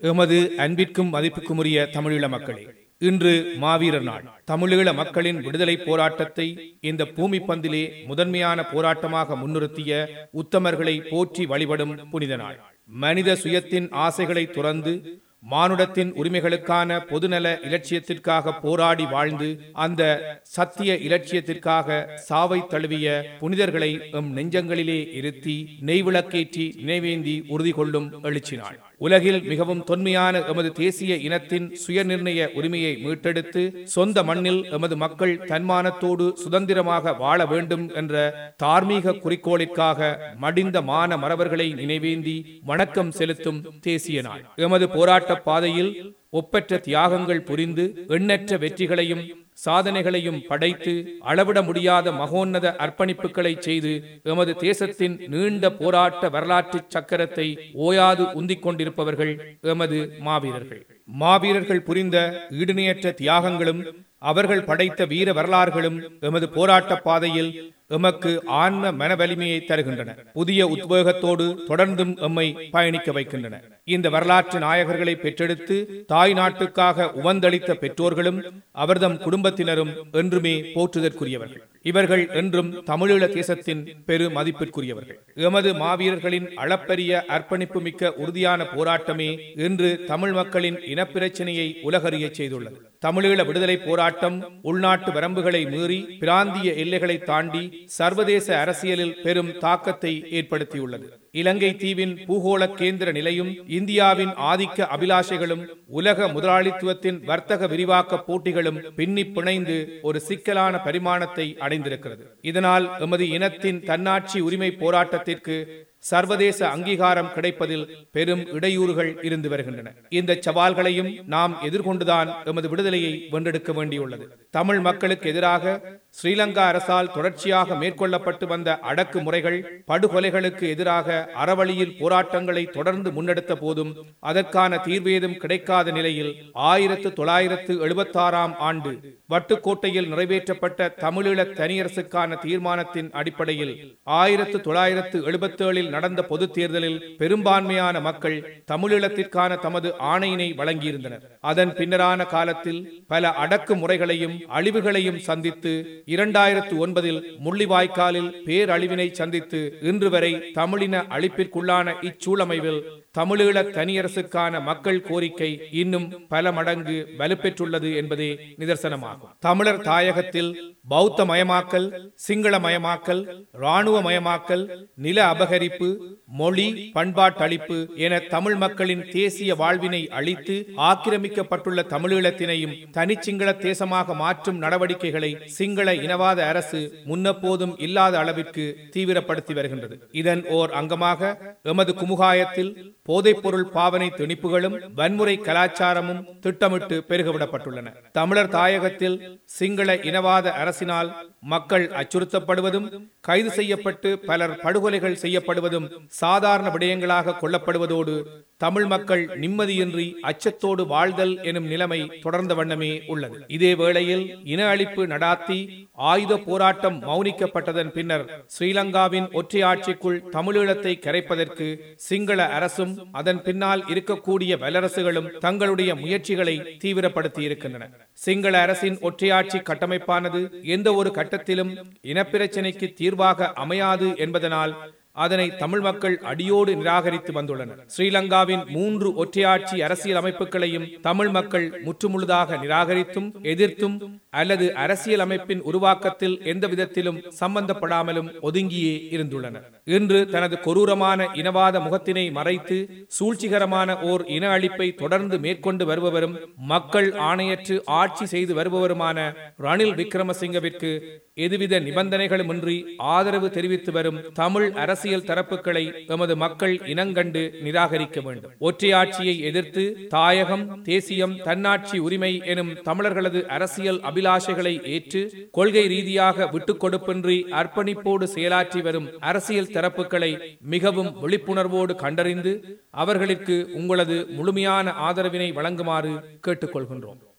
எமது அன்பிற்கும் மதிப்புக்குரிய தமிழீழ மக்களே இன்று மாவீரர் நாள் தமிழீழ மக்களின் விடுதலை போராட்டத்தை இந்த பூமி பந்திலே முதன்மையான போராட்டமாக முன்னிறுத்திய உத்தமர்களை போற்றி வழிபடும் புனித நாள் மனித சுயத்தின் ஆசைகளை துறந்து மானுடத்தின் உரிமைகளுக்கான பொதுநல இலட்சியத்திற்காக போராடி வாழ்ந்து அந்த சத்திய இலட்சியத்திற்காக சாவை தழுவிய புனிதர்களை எம் நெஞ்சங்களிலே இருத்தி நெய்விளக்கேற்றி நினைவேந்தி உறுதி கொள்ளும் எழுச்சினாள் உலகில் மிகவும் தொன்மையான எமது தேசிய இனத்தின் சுயநிர்ணய உரிமையை மீட்டெடுத்து சொந்த மண்ணில் எமது மக்கள் தன்மானத்தோடு சுதந்திரமாக வாழ வேண்டும் என்ற தார்மீக குறிக்கோளிற்காக மடிந்த மான மறவர்களை நினைவேந்தி வணக்கம் செலுத்தும் தேசிய நாள் எமது போராட்ட பாதையில் ஒப்பற்ற தியாகங்கள் புரிந்து எண்ணற்ற வெற்றிகளையும் சாதனைகளையும் படைத்து அளவிட முடியாத மகோன்னத அர்ப்பணிப்புகளை செய்து எமது தேசத்தின் நீண்ட போராட்ட வரலாற்று சக்கரத்தை ஓயாது உந்திக் கொண்டிருப்பவர்கள் எமது மாவீரர்கள் மாவீரர்கள் புரிந்த ஈடுணையற்ற தியாகங்களும் அவர்கள் படைத்த வீர வரலாறுகளும் எமது போராட்ட பாதையில் எமக்கு ஆன்ம மன வலிமையை தருகின்றன புதிய உத்வேகத்தோடு தொடர்ந்தும் எம்மை பயணிக்க வைக்கின்றன இந்த வரலாற்று நாயகர்களை பெற்றெடுத்து தாய் நாட்டுக்காக உவந்தளித்த பெற்றோர்களும் அவர்தம் குடும்பத்தினரும் என்றுமே போற்றுதற்குரியவர்கள் இவர்கள் என்றும் தமிழீழ தேசத்தின் பெரு மதிப்பிற்குரியவர்கள் எமது மாவீரர்களின் அளப்பரிய அர்ப்பணிப்பு மிக்க உறுதியான போராட்டமே இன்று தமிழ் மக்களின் இனப்பிரச்சனையை உலகறிய செய்துள்ளது தமிழீழ விடுதலை போராட்டம் உள்நாட்டு வரம்புகளை மீறி பிராந்திய எல்லைகளை தாண்டி சர்வதேச அரசியலில் பெரும் தாக்கத்தை ஏற்படுத்தியுள்ளது இலங்கை தீவின் பூகோள கேந்திர நிலையும் இந்தியாவின் ஆதிக்க அபிலாஷைகளும் உலக முதலாளித்துவத்தின் வர்த்தக விரிவாக்க போட்டிகளும் பின்னி பிணைந்து ஒரு சிக்கலான பரிமாணத்தை அடைந்திருக்கிறது இதனால் எமது இனத்தின் தன்னாட்சி உரிமை போராட்டத்திற்கு சர்வதேச அங்கீகாரம் கிடைப்பதில் பெரும் இடையூறுகள் இருந்து வருகின்றன இந்த சவால்களையும் நாம் எதிர்கொண்டுதான் எமது விடுதலையை வென்றெடுக்க வேண்டியுள்ளது தமிழ் மக்களுக்கு எதிராக ஸ்ரீலங்கா அரசால் தொடர்ச்சியாக மேற்கொள்ளப்பட்டு வந்த அடக்குமுறைகள் படுகொலைகளுக்கு எதிராக அறவழியில் போராட்டங்களை தொடர்ந்து முன்னெடுத்த போதும் அதற்கான தீர்வேதும் கிடைக்காத நிலையில் ஆயிரத்து தொள்ளாயிரத்து எழுபத்தாறாம் ஆண்டு வட்டுக்கோட்டையில் நிறைவேற்றப்பட்ட தமிழீழ தனியரசுக்கான தீர்மானத்தின் அடிப்படையில் ஆயிரத்து தொள்ளாயிரத்து எழுபத்தேழில் நடந்த பொது தேர்தலில் பெரும்பான்மையான மக்கள் தமிழீழத்திற்கான தமது ஆணையினை வழங்கியிருந்தனர் அதன் பின்னரான காலத்தில் பல அடக்குமுறைகளையும் அழிவுகளையும் சந்தித்து இரண்டாயிரத்து ஒன்பதில் முள்ளிவாய்க்காலில் பேரழிவினை சந்தித்து இன்று வரை தமிழின அழிப்பிற்குள்ளான இச்சூழமைவில் தமிழீழ தனியரசுக்கான மக்கள் கோரிக்கை இன்னும் பல மடங்கு வலுப்பெற்றுள்ளது என்பதே நிதர்சனமாகும் தமிழர் தாயகத்தில் பௌத்த மயமாக்கல் சிங்கள மயமாக்கல் இராணுவ மயமாக்கல் நில அபகரிப்பு மொழி பண்பாட்டழிப்பு என தமிழ் மக்களின் தேசிய வாழ்வினை அழித்து ஆக்கிரமிக்கப்பட்டுள்ள தமிழீழத்தினையும் தனிச்சிங்கள தேசமாக மாற்றும் நடவடிக்கைகளை சிங்கள இனவாத அரசு முன்னப்போதும் இல்லாத அளவிற்கு தீவிரப்படுத்தி வருகின்றது இதன் ஓர் அங்கமாக எமது குமுகாயத்தில் போதைப்பொருள் பாவனை திணிப்புகளும் வன்முறை கலாச்சாரமும் திட்டமிட்டு பெருகவிடப்பட்டுள்ளன தமிழர் தாயகத்தில் சிங்கள இனவாத அரசினால் மக்கள் அச்சுறுத்தப்படுவதும் கைது செய்யப்பட்டு பலர் படுகொலைகள் செய்யப்படுவதும் சாதாரண விடயங்களாக கொள்ளப்படுவதோடு தமிழ் மக்கள் நிம்மதியின்றி அச்சத்தோடு வாழ்தல் எனும் நிலைமை தொடர்ந்த வண்ணமே உள்ளது இதே வேளையில் இன அழிப்பு நடாத்தி ஆயுத போராட்டம் மௌனிக்கப்பட்டதன் பின்னர் ஸ்ரீலங்காவின் ஒற்றையாட்சிக்குள் தமிழீழத்தை கரைப்பதற்கு சிங்கள அரசும் அதன் பின்னால் இருக்கக்கூடிய வல்லரசுகளும் தங்களுடைய முயற்சிகளை தீவிரப்படுத்தி இருக்கின்றன சிங்கள அரசின் ஒற்றையாட்சி கட்டமைப்பானது எந்த ஒரு கட்டத்திலும் இனப்பிரச்சினைக்கு தீர்வாக அமையாது என்பதனால் அதனை தமிழ் மக்கள் அடியோடு நிராகரித்து வந்துள்ளனர் ஸ்ரீலங்காவின் மூன்று ஒற்றையாட்சி அரசியல் அமைப்புகளையும் தமிழ் மக்கள் முற்றுமுழுதாக நிராகரித்தும் எதிர்த்தும் அல்லது அரசியல் அமைப்பின் உருவாக்கத்தில் எந்த விதத்திலும் சம்பந்தப்படாமலும் ஒதுங்கியே இருந்துள்ளனர் இன்று தனது கொடூரமான இனவாத முகத்தினை மறைத்து சூழ்ச்சிகரமான ஓர் இன அழிப்பை தொடர்ந்து மேற்கொண்டு வருபவரும் மக்கள் ஆணையற்று ஆட்சி செய்து வருபவருமான ரணில் விக்ரமசிங்கவிற்கு எதுவித நிபந்தனைகளுமின்றி ஆதரவு தெரிவித்து வரும் தமிழ் அரசியல் தரப்புகளை எமது மக்கள் இனங்கண்டு நிராகரிக்க வேண்டும் ஒற்றையாட்சியை எதிர்த்து தாயகம் தேசியம் தன்னாட்சி உரிமை எனும் தமிழர்களது அரசியல் அபிலாஷைகளை ஏற்று கொள்கை ரீதியாக விட்டுக் கொடுப்பின்றி அர்ப்பணிப்போடு செயலாற்றி வரும் அரசியல் தரப்புகளை மிகவும் விழிப்புணர்வோடு கண்டறிந்து அவர்களுக்கு உங்களது முழுமையான ஆதரவினை வழங்குமாறு கேட்டுக்கொள்கின்றோம்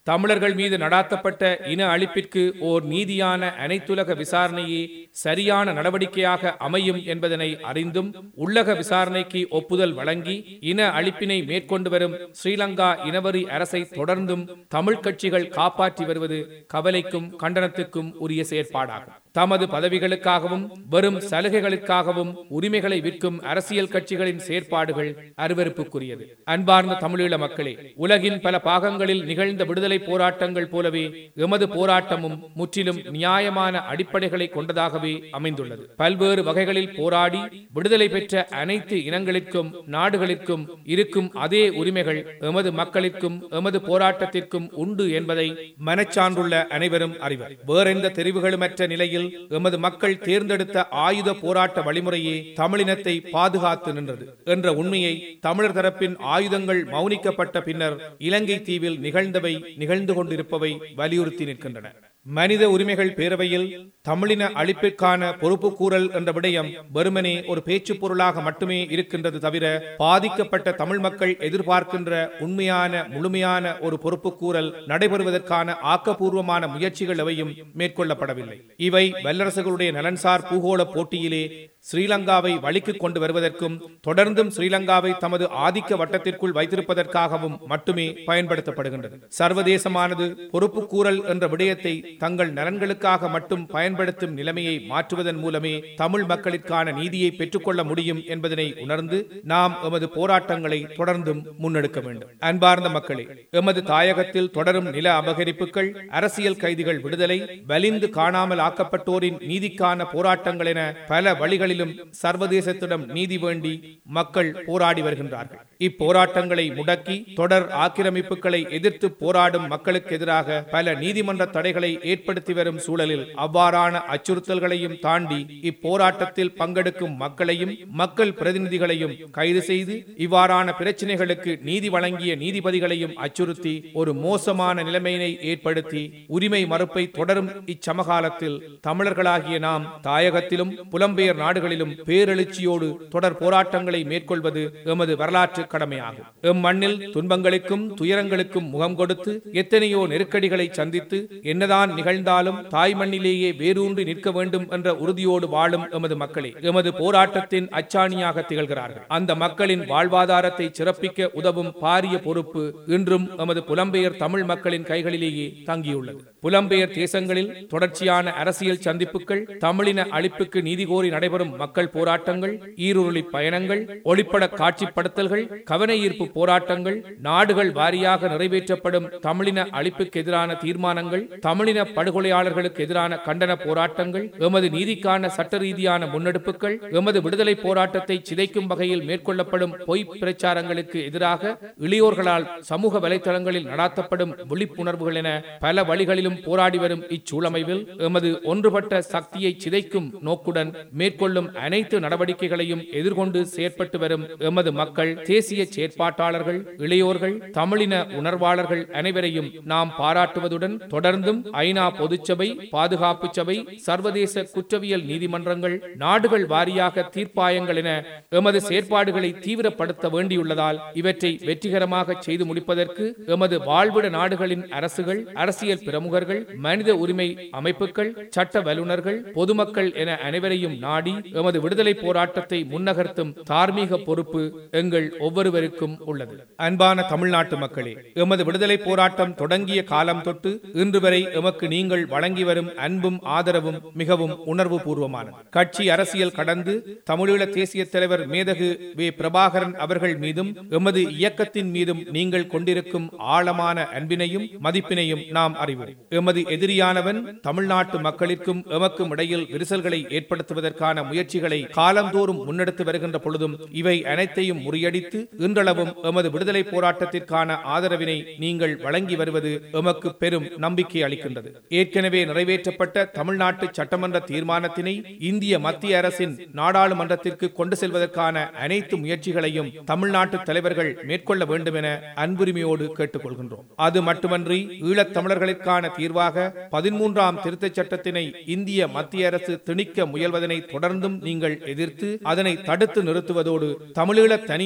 தமிழர்கள் மீது நடாத்தப்பட்ட இன அழிப்பிற்கு ஓர் நீதியான அனைத்துலக விசாரணையே சரியான நடவடிக்கையாக அமையும் என்பதனை அறிந்தும் உள்ளக விசாரணைக்கு ஒப்புதல் வழங்கி இன அழிப்பினை மேற்கொண்டு வரும் ஸ்ரீலங்கா இனவரி அரசை தொடர்ந்தும் தமிழ் கட்சிகள் காப்பாற்றி வருவது கவலைக்கும் கண்டனத்துக்கும் உரிய செயற்பாடாகும் தமது பதவிகளுக்காகவும் வெறும் சலுகைகளுக்காகவும் உரிமைகளை விற்கும் அரசியல் கட்சிகளின் செயற்பாடுகள் அருவருப்புக்குரியது அன்பார்ந்த தமிழீழ மக்களே உலகின் பல பாகங்களில் நிகழ்ந்த விடுதலை போராட்டங்கள் போலவே எமது போராட்டமும் முற்றிலும் நியாயமான அடிப்படைகளை கொண்டதாகவே அமைந்துள்ளது பல்வேறு வகைகளில் போராடி விடுதலை பெற்ற அனைத்து இனங்களிற்கும் நாடுகளிற்கும் இருக்கும் அதே உரிமைகள் எமது மக்களிற்கும் எமது போராட்டத்திற்கும் உண்டு என்பதை மனச்சான்றுள்ள அனைவரும் அறிவர் வேறெந்த தெரிவுகளுமற்ற நிலையில் எமது மக்கள் தேர்ந்தெடுத்த ஆயுத போராட்ட வழிமுறையே தமிழினத்தை பாதுகாத்து நின்றது என்ற உண்மையை தமிழர் தரப்பின் ஆயுதங்கள் மௌனிக்கப்பட்ட பின்னர் இலங்கை தீவில் நிகழ்ந்தவை நிகழ்ந்து கொண்டிருப்பவை வலியுறுத்தி நிற்கின்றன மனித உரிமைகள் பேரவையில் தமிழின அழிப்பிற்கான பொறுப்புக்கூறல் என்ற விடயம் வெறுமனே ஒரு பேச்சு பொருளாக மட்டுமே இருக்கின்றது தவிர பாதிக்கப்பட்ட தமிழ் மக்கள் எதிர்பார்க்கின்ற உண்மையான முழுமையான ஒரு பொறுப்புக்கூறல் நடைபெறுவதற்கான ஆக்கப்பூர்வமான முயற்சிகள் எவையும் மேற்கொள்ளப்படவில்லை இவை வல்லரசுகளுடைய நலன்சார் பூகோள போட்டியிலே ஸ்ரீலங்காவை வழிக்கு கொண்டு வருவதற்கும் தொடர்ந்தும் ஸ்ரீலங்காவை தமது ஆதிக்க வட்டத்திற்குள் வைத்திருப்பதற்காகவும் மட்டுமே பயன்படுத்தப்படுகின்றது சர்வதேசமானது பொறுப்புக்கூறல் என்ற விடயத்தை தங்கள் நலன்களுக்காக மட்டும் பயன்படுத்தும் நிலைமையை மாற்றுவதன் மூலமே தமிழ் மக்களுக்கான நீதியை பெற்றுக்கொள்ள முடியும் என்பதனை உணர்ந்து நாம் எமது போராட்டங்களை தொடர்ந்தும் முன்னெடுக்க வேண்டும் அன்பார்ந்த மக்களே எமது தாயகத்தில் தொடரும் நில அபகரிப்புகள் அரசியல் கைதிகள் விடுதலை வலிந்து காணாமல் ஆக்கப்பட்டோரின் நீதிக்கான போராட்டங்கள் என பல வழிகளிலும் சர்வதேசத்திடம் நீதி வேண்டி மக்கள் போராடி வருகின்றார்கள் இப்போராட்டங்களை முடக்கி தொடர் ஆக்கிரமிப்புகளை எதிர்த்து போராடும் மக்களுக்கு எதிராக பல நீதிமன்ற தடைகளை ஏற்படுத்தி வரும் சூழலில் அவ்வாறான அச்சுறுத்தல்களையும் தாண்டி இப்போராட்டத்தில் பங்கெடுக்கும் மக்களையும் மக்கள் பிரதிநிதிகளையும் கைது செய்து இவ்வாறான பிரச்சனைகளுக்கு நீதி வழங்கிய நீதிபதிகளையும் அச்சுறுத்தி ஒரு மோசமான நிலைமையினை ஏற்படுத்தி உரிமை மறுப்பை தொடரும் இச்சமகாலத்தில் தமிழர்களாகிய நாம் தாயகத்திலும் புலம்பெயர் நாடுகளிலும் பேரெழுச்சியோடு தொடர் போராட்டங்களை மேற்கொள்வது எமது வரலாற்று கடமையாகும் எம் மண்ணில் துன்பங்களுக்கும் துயரங்களுக்கும் முகம் கொடுத்து எத்தனையோ நெருக்கடிகளை சந்தித்து என்னதான் நிகழ்ந்தாலும் தாய் மண்ணிலேயே வேரூன்றி நிற்க வேண்டும் என்ற உறுதியோடு வாழும் எமது மக்களே எமது போராட்டத்தின் அச்சாணியாக திகழ்கிறார்கள் அந்த மக்களின் வாழ்வாதாரத்தை சிறப்பிக்க உதவும் பாரிய பொறுப்பு இன்றும் எமது புலம்பெயர் தமிழ் மக்களின் கைகளிலேயே தங்கியுள்ளது புலம்பெயர் தேசங்களில் தொடர்ச்சியான அரசியல் சந்திப்புகள் தமிழின அழிப்புக்கு நீதி கோரி நடைபெறும் மக்கள் போராட்டங்கள் ஈருருளி பயணங்கள் ஒளிப்பட காட்சிப்படுத்தல்கள் கவன ஈர்ப்பு போராட்டங்கள் நாடுகள் வாரியாக நிறைவேற்றப்படும் தமிழின அழிப்புக்கு எதிரான தீர்மானங்கள் தமிழின படுகொலையாளர்களுக்கு எதிரான கண்டன போராட்டங்கள் எமது நீதிக்கான சட்ட ரீதியான முன்னெடுப்புகள் எமது விடுதலை போராட்டத்தை சிதைக்கும் வகையில் மேற்கொள்ளப்படும் பொய் பிரச்சாரங்களுக்கு எதிராக இளையோர்களால் சமூக வலைதளங்களில் நடாத்தப்படும் விழிப்புணர்வுகள் என பல வழிகளிலும் போராடி வரும் இச்சூழமைவில் எமது ஒன்றுபட்ட சக்தியை சிதைக்கும் நோக்குடன் மேற்கொள்ளும் அனைத்து நடவடிக்கைகளையும் எதிர்கொண்டு செயற்பட்டு வரும் எமது மக்கள் தேசிய செயற்பாட்டாளர்கள் இளையோர்கள் தமிழின உணர்வாளர்கள் அனைவரையும் நாம் பாராட்டுவதுடன் தொடர்ந்தும் ஐநா பொதுச்சபை பாதுகாப்பு சபை சர்வதேச குற்றவியல் நீதிமன்றங்கள் நாடுகள் வாரியாக தீர்ப்பாயங்கள் என எமது செயற்பாடுகளை தீவிரப்படுத்த வேண்டியுள்ளதால் இவற்றை வெற்றிகரமாக செய்து முடிப்பதற்கு எமது வாழ்விட நாடுகளின் அரசுகள் அரசியல் பிரமுகர்கள் மனித உரிமை அமைப்புகள் சட்ட வல்லுநர்கள் பொதுமக்கள் என அனைவரையும் நாடி எமது விடுதலை போராட்டத்தை முன்னகர்த்தும் தார்மீக பொறுப்பு எங்கள் ஒவ்வொருவருக்கும் உள்ளது அன்பான தமிழ்நாட்டு மக்களே எமது விடுதலை போராட்டம் தொடங்கிய காலம் தொட்டு இன்று வரை எமக்கு நீங்கள் வழங்கி வரும் அன்பும் ஆதரவும் மிகவும் உணர்வு பூர்வமானது கட்சி அரசியல் கடந்து தமிழீழ தேசிய தலைவர் மேதகு வே பிரபாகரன் அவர்கள் மீதும் எமது இயக்கத்தின் மீதும் நீங்கள் கொண்டிருக்கும் ஆழமான அன்பினையும் மதிப்பினையும் நாம் அறிவோம் எமது எதிரியானவன் தமிழ்நாட்டு மக்களிற்கும் எமக்கும் இடையில் விரிசல்களை ஏற்படுத்துவதற்கான முயற்சிகளை காலந்தோறும் முன்னெடுத்து வருகின்ற பொழுதும் இவை அனைத்தையும் முறியடித்து இன்றளவும் எமது விடுதலை போராட்டத்திற்கான ஆதரவினை நீங்கள் வழங்கி வருவது எமக்கு பெரும் நம்பிக்கை அளிக்கின்றது ஏற்கனவே நிறைவேற்றப்பட்ட தமிழ்நாட்டு சட்டமன்ற தீர்மானத்தினை இந்திய மத்திய அரசின் நாடாளுமன்றத்திற்கு கொண்டு செல்வதற்கான அனைத்து முயற்சிகளையும் தமிழ்நாட்டு தலைவர்கள் மேற்கொள்ள வேண்டும் என அன்புரிமையோடு கேட்டுக்கொள்கின்றோம் அது மட்டுமன்றி ஈழத் தமிழர்களுக்கான தீர்வாக பதிமூன்றாம் திருத்தச் சட்டத்தினை இந்திய மத்திய அரசு திணிக்க முயல்வதனை தொடர்ந்தும் நீங்கள் எதிர்த்து அதனை தடுத்து நிறுத்துவதோடு தமிழீழ தனியரசு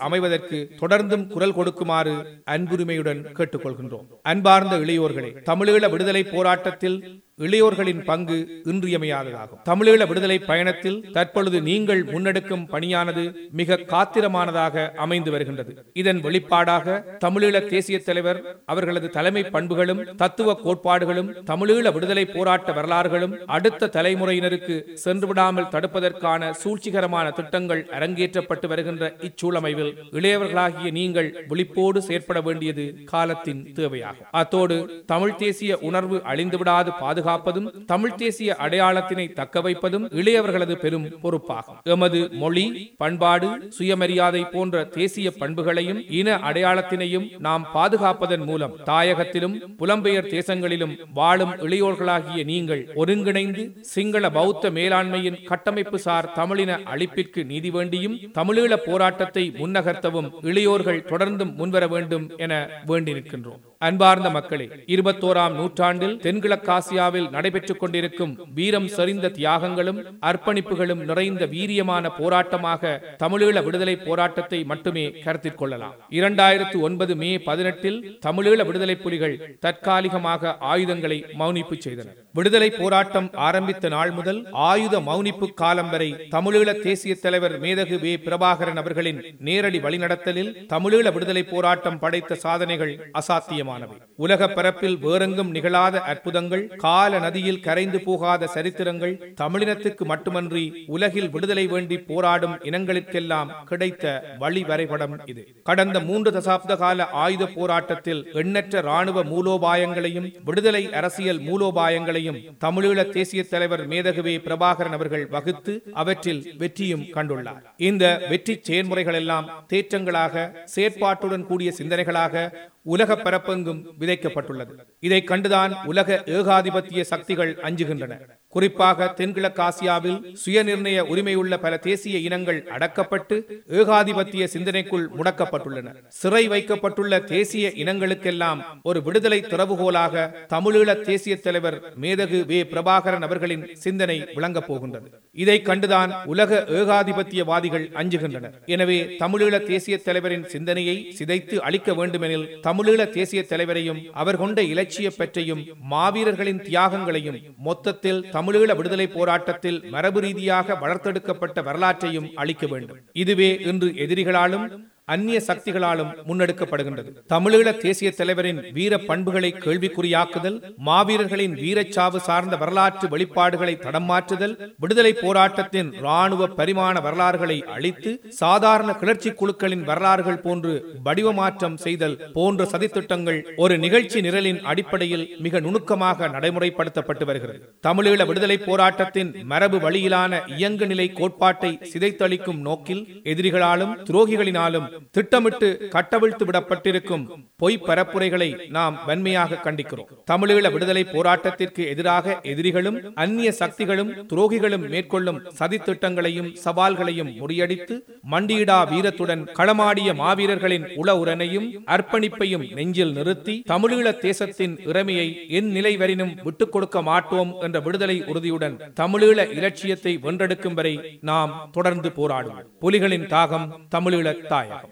அமைவதற்கு தொடர்ந்தும் குரல் கொடுக்குமாறு அன்புரிமையுடன் கேட்டுக்கொள்கின்றோம் அன்பார்ந்த இளையோர்களே தமிழீழ விடுதலை போராட்டத்தில் இளையோர்களின் பங்கு இன்றியமையாததாகும் தமிழீழ விடுதலை பயணத்தில் தற்பொழுது நீங்கள் முன்னெடுக்கும் பணியானது மிக காத்திரமானதாக அமைந்து வருகின்றது இதன் வெளிப்பாடாக தமிழீழ தேசிய தலைவர் அவர்களது தலைமை பண்புகளும் தத்துவ கோட்பாடுகளும் தமிழீழ விடுதலை போராட்ட வரலாறுகளும் அடுத்த தலைமுறையினருக்கு சென்றுவிடாமல் தடுப்பதற்கான சூழ்ச்சிகரமான திட்டங்கள் அரங்கேற்றப்பட்டு வருகின்ற இச்சூழமைவில் இளையவர்களாகிய நீங்கள் விழிப்போடு செயற்பட வேண்டியது காலத்தின் தேவையாகும் அத்தோடு தமிழ் தேசிய உணர்வு அழிந்துவிடாது பாதுகாப்பதும் தமிழ் தேசிய அடையாளத்தினை தக்க வைப்பதும் இளையவர்களது பெரும் பொறுப்பாகும் எமது மொழி பண்பாடு சுயமரியாதை போன்ற தேசிய பண்புகளையும் இன அடையாளத்தினையும் நாம் பாதுகாப்பதன் மூலம் தாயகத்திலும் புலம்பெயர் தேசங்களிலும் வாழும் இளையோர்களாகிய நீங்கள் ஒருங்கிணைந்து சிங்கள பௌத்த மேலாண்மையின் கட்டமைப்பு சார் தமிழின அழிப்பிற்கு நீதி வேண்டியும் தமிழீழ போராட்டத்தை முன்னகர்த்தவும் இளையோர்கள் தொடர்ந்தும் முன்வர வேண்டும் என வேண்டியிருக்கின்றோம் அன்பார்ந்த மக்களே இருபத்தோராம் நூற்றாண்டில் தென்கிழக்காசியாவில் நடைபெற்றுக் கொண்டிருக்கும் வீரம் செறிந்த தியாகங்களும் அர்ப்பணிப்புகளும் நிறைந்த வீரியமான போராட்டமாக தமிழீழ விடுதலை போராட்டத்தை மட்டுமே கருத்தில் கொள்ளலாம் இரண்டாயிரத்து ஒன்பது மே பதினெட்டில் தமிழீழ விடுதலை புலிகள் தற்காலிகமாக ஆயுதங்களை மௌனிப்பு செய்தனர் விடுதலை போராட்டம் ஆரம்பித்த நாள் முதல் ஆயுத மௌனிப்பு காலம் வரை தமிழீழ தேசிய தலைவர் மேதகு வே பிரபாகரன் அவர்களின் நேரடி வழிநடத்தலில் தமிழீழ விடுதலை போராட்டம் படைத்த சாதனைகள் அசாத்தியமானவை உலக பரப்பில் வேறெங்கும் நிகழாத அற்புதங்கள் கால நதியில் கரைந்து போகாத சரித்திரங்கள் தமிழினத்துக்கு மட்டுமன்றி உலகில் விடுதலை வேண்டி போராடும் இனங்களுக்கெல்லாம் கிடைத்த வழி வரைபடம் இது கடந்த மூன்று தசாப்த கால ஆயுத போராட்டத்தில் எண்ணற்ற ராணுவ மூலோபாயங்களையும் விடுதலை அரசியல் மூலோபாயங்களையும் தமிழீழ தேசிய தலைவர் மேதகுவே பிரபாகரன் அவர்கள் வகுத்து அவற்றில் வெற்றியும் கண்டுள்ளார் இந்த வெற்றி செயல்முறைகள் எல்லாம் தேற்றங்களாக செயற்பாட்டுடன் கூடிய சிந்தனைகளாக உலக பரப்பெங்கும் விதைக்கப்பட்டுள்ளது இதை கண்டுதான் உலக ஏகாதிபத்திய சக்திகள் அஞ்சுகின்றன குறிப்பாக தென்கிழக்காசியாவில் சுயநிர்ணய உரிமையுள்ள பல தேசிய இனங்கள் அடக்கப்பட்டு ஏகாதிபத்திய சிந்தனைக்குள் முடக்கப்பட்டுள்ளன சிறை வைக்கப்பட்டுள்ள தேசிய இனங்களுக்கெல்லாம் ஒரு விடுதலை திறவுகோலாக தமிழீழ தேசிய தலைவர் மேதகு வே பிரபாகரன் அவர்களின் சிந்தனை விளங்கப் போகின்றது இதை கண்டுதான் உலக ஏகாதிபத்தியவாதிகள் அஞ்சுகின்றனர் எனவே தமிழீழ தேசிய தலைவரின் சிந்தனையை சிதைத்து அளிக்க வேண்டுமெனில் தமிழீழ தேசிய தலைவரையும் அவர் கொண்ட இலட்சிய பற்றையும் மாவீரர்களின் தியாகங்களையும் மொத்தத்தில் தமிழீழ விடுதலை போராட்டத்தில் மரபு ரீதியாக வளர்த்தெடுக்கப்பட்ட வரலாற்றையும் அளிக்க வேண்டும் இதுவே இன்று எதிரிகளாலும் அந்நிய சக்திகளாலும் முன்னெடுக்கப்படுகின்றது தமிழீழ தேசிய தலைவரின் வீர பண்புகளை கேள்விக்குறியாக்குதல் மாவீரர்களின் வீரச்சாவு சார்ந்த வரலாற்று வெளிப்பாடுகளை தடம் மாற்றுதல் விடுதலை போராட்டத்தின் ராணுவ பரிமாண வரலாறுகளை அழித்து சாதாரண கிளர்ச்சி குழுக்களின் வரலாறுகள் போன்று வடிவமாற்றம் செய்தல் போன்ற சதித்திட்டங்கள் ஒரு நிகழ்ச்சி நிரலின் அடிப்படையில் மிக நுணுக்கமாக நடைமுறைப்படுத்தப்பட்டு வருகிறது தமிழீழ விடுதலை போராட்டத்தின் மரபு வழியிலான இயங்கு நிலை கோட்பாட்டை சிதைத்தளிக்கும் நோக்கில் எதிரிகளாலும் துரோகிகளினாலும் திட்டமிட்டு கட்டவிழ்த்து விடப்பட்டிருக்கும் பொய் பரப்புரைகளை நாம் வன்மையாக கண்டிக்கிறோம் தமிழீழ விடுதலை போராட்டத்திற்கு எதிராக எதிரிகளும் அந்நிய சக்திகளும் துரோகிகளும் மேற்கொள்ளும் சதித்திட்டங்களையும் சவால்களையும் முறியடித்து மண்டியிடா வீரத்துடன் களமாடிய மாவீரர்களின் உள உரனையும் அர்ப்பணிப்பையும் நெஞ்சில் நிறுத்தி தமிழீழ தேசத்தின் இறமையை என் நிலை வரினும் விட்டுக் கொடுக்க மாட்டோம் என்ற விடுதலை உறுதியுடன் தமிழீழ இலட்சியத்தை வென்றெடுக்கும் வரை நாம் தொடர்ந்து போராடுவோம் புலிகளின் தாகம் தமிழீழ தாயம்